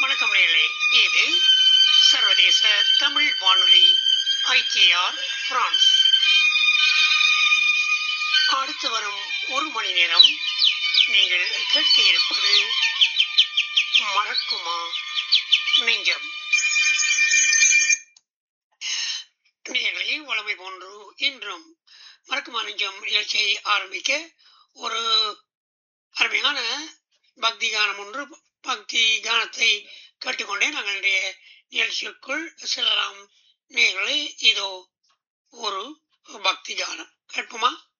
வணக்கம் நேயர்களே இது சர்வதேச தமிழ் வானொலி ஐடிஆர் பிரான்ஸ் அடுத்து வரும் ஒரு மணி நேரம் நீங்கள் கேட்க இருப்பது மறக்குமா நெஞ்சம் நேயர்களே வளமை போன்று இன்றும் மறக்குமா நெஞ்சம் நிகழ்ச்சியை ஆரம்பிக்க ஒரு அருமையான பக்தி கானம் ஒன்று பக்தி கானத்தை கேட்டுக்கொண்டே நாங்களுடைய நிகழ்ச்சிக்குள் செல்லலாம் நேர்களே இதோ ஒரு பக்தி கானம் கேட்போமா